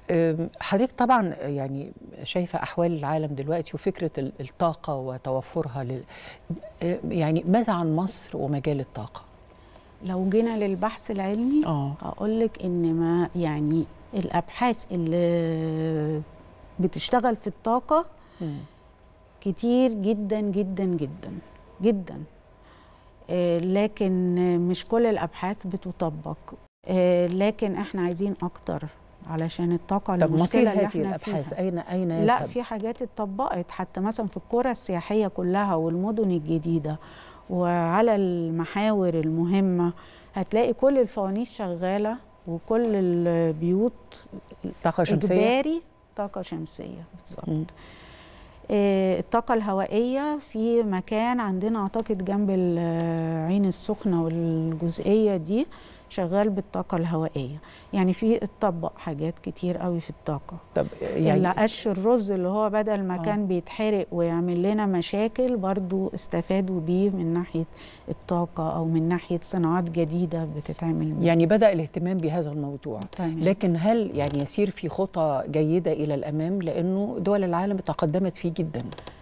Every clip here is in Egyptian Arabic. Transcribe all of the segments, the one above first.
أم، حضرتك طبعا يعني شايفه احوال العالم دلوقتي وفكره ال- الطاقه وتوفرها لل... أم، يعني ماذا عن مصر ومجال الطاقه لو جينا للبحث العلمي اه هقول لك ان ما يعني الابحاث اللي بتشتغل في الطاقه كتير جدا جدا جدا جدا آه، لكن مش كل الابحاث بتطبق آه، لكن احنا عايزين اكتر علشان الطاقه طب مصير المشكله اللي هذه احنا الابحاث فيها. اين اين لا يذهب في حاجات اتطبقت حتى مثلا في القرى السياحيه كلها والمدن الجديده وعلى المحاور المهمه هتلاقي كل الفوانيس شغاله وكل البيوت طاقه شمسيه اجباري طاقه شمسيه بالظبط مم. آه، الطاقة الهوائية في مكان عندنا أعتقد جنب العين السخنة والجزئية دي شغال بالطاقة الهوائية يعني في اتطبق حاجات كتير قوي في الطاقة طب يعني يعني قش الرز اللي هو بدل ما آه. كان بيتحرق ويعمل لنا مشاكل برضو استفادوا بيه من ناحية الطاقة أو من ناحية صناعات جديدة بتتعمل منه. يعني بدا الاهتمام بهذا الموضوع تمام. لكن هل يعني يسير في خطى جيده الى الامام لانه دول العالم تقدمت فيه جدا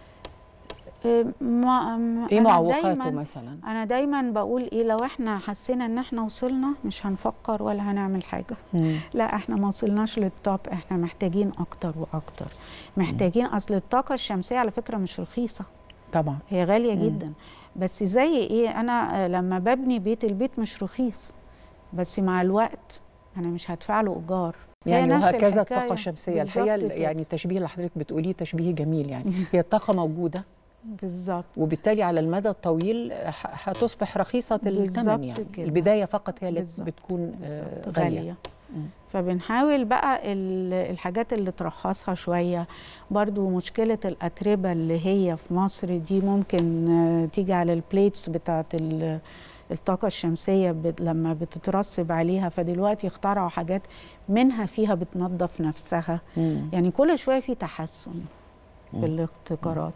آه، ما ما- ايه أنا معوقاته دايماً- مثلا انا دايما بقول ايه لو احنا حسينا ان احنا وصلنا مش هنفكر ولا هنعمل حاجه مم. لا احنا ما وصلناش للتوب احنا محتاجين اكتر واكتر محتاجين اصل الطاقه الشمسيه على فكره مش رخيصه طبعا هي غاليه مم. جدا بس زي ايه انا آه، لما ببني بيت البيت مش رخيص بس مع الوقت انا مش هدفع له ايجار هي يعني نفس وهكذا الحكاية. الطاقة الشمسية الحقيقة بالظبط كده. يعني التشبيه اللي حضرتك بتقوليه تشبيه جميل يعني هي الطاقة موجودة بالظبط وبالتالي على المدى الطويل ح- هتصبح رخيصة الثمن بالظبط يعني كده. البداية فقط هي اللي بالظبط. بتكون آه، بالظبط، غالية غالية مم. فبنحاول بقى ال- الحاجات اللي ترخصها شوية برضو مشكلة الأتربة اللي هي في مصر دي ممكن آه، تيجي على البليتس بتاعت ال- الطاقة الشمسية بت- لما بتترسب عليها فدلوقتي اخترعوا حاجات منها فيها بتنظف نفسها مم. يعني كل شوية في تحسن مم. في الابتكارات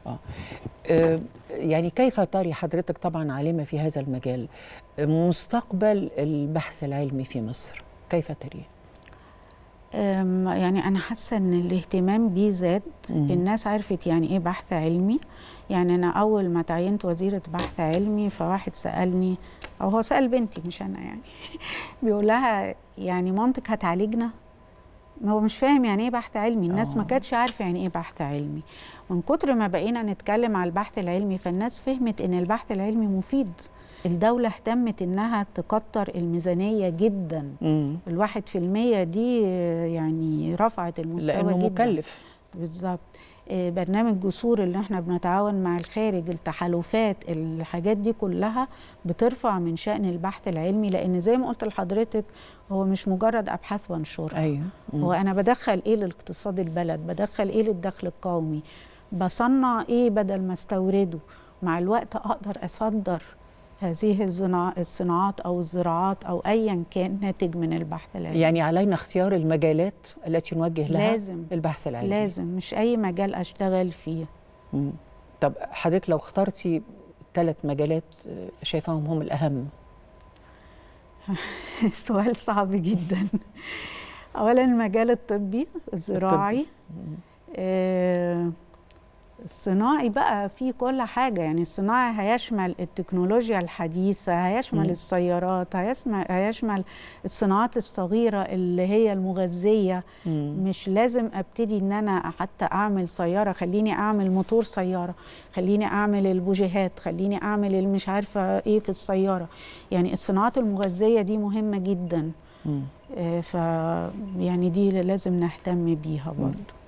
آه، يعني كيف تري حضرتك طبعا عالمة في هذا المجال آه، مستقبل البحث العلمي في مصر كيف تريه؟ أم، يعني أنا حاسة إن الاهتمام بيه زاد مم. الناس عرفت يعني إيه بحث علمي يعني أنا أول ما تعينت وزيرة بحث علمي فواحد سألني أو هو سأل بنتي مش أنا يعني بيقول لها يعني مامتك هتعالجنا ما هو مش فاهم يعني ايه بحث علمي الناس ما آه. كانتش عارفه يعني ايه بحث علمي من كتر ما بقينا نتكلم على البحث العلمي فالناس فهمت ان البحث العلمي مفيد الدولة اهتمت انها تكتر الميزانية جدا مم. الواحد في المية دي آه، يعني رفعت المستوى لأنه جدا مكلف بالظبط آه، برنامج جسور اللي احنا بنتعاون مع الخارج التحالفات الحاجات دي كلها بترفع من شأن البحث العلمي لأن زي ما قلت لحضرتك هو مش مجرد أبحاث وانشرها أيوه مم. هو أنا بدخل إيه لاقتصاد البلد بدخل إيه للدخل القومي بصنع إيه بدل ما استورده مع الوقت أقدر أصدر هذه الزنا- الصناعات أو الزراعات أو أيا كان ناتج من البحث العلمي يعني علينا اختيار المجالات التي نوجه لها لازم البحث العلمي لازم مش أي مجال أشتغل فيه مم. طب حضرتك لو اخترتي ثلاث مجالات آه، شايفاهم هم الأهم سؤال صعب جدا اولا المجال الطبي الزراعي مم. آه، الصناعي بقى فيه كل حاجة يعني الصناعي هيشمل التكنولوجيا الحديثة هيشمل مم. السيارات هيشمل, هيشمل الصناعات الصغيرة اللي هي المغذية مم. مش لازم ابتدي ان انا حتى اعمل سيارة خليني اعمل موتور سيارة خليني اعمل البوجيهات خليني اعمل المش عارفة ايه في السيارة يعني الصناعات المغذية دي مهمة جدا مم. آه، ف يعني دي لازم نهتم بيها برضو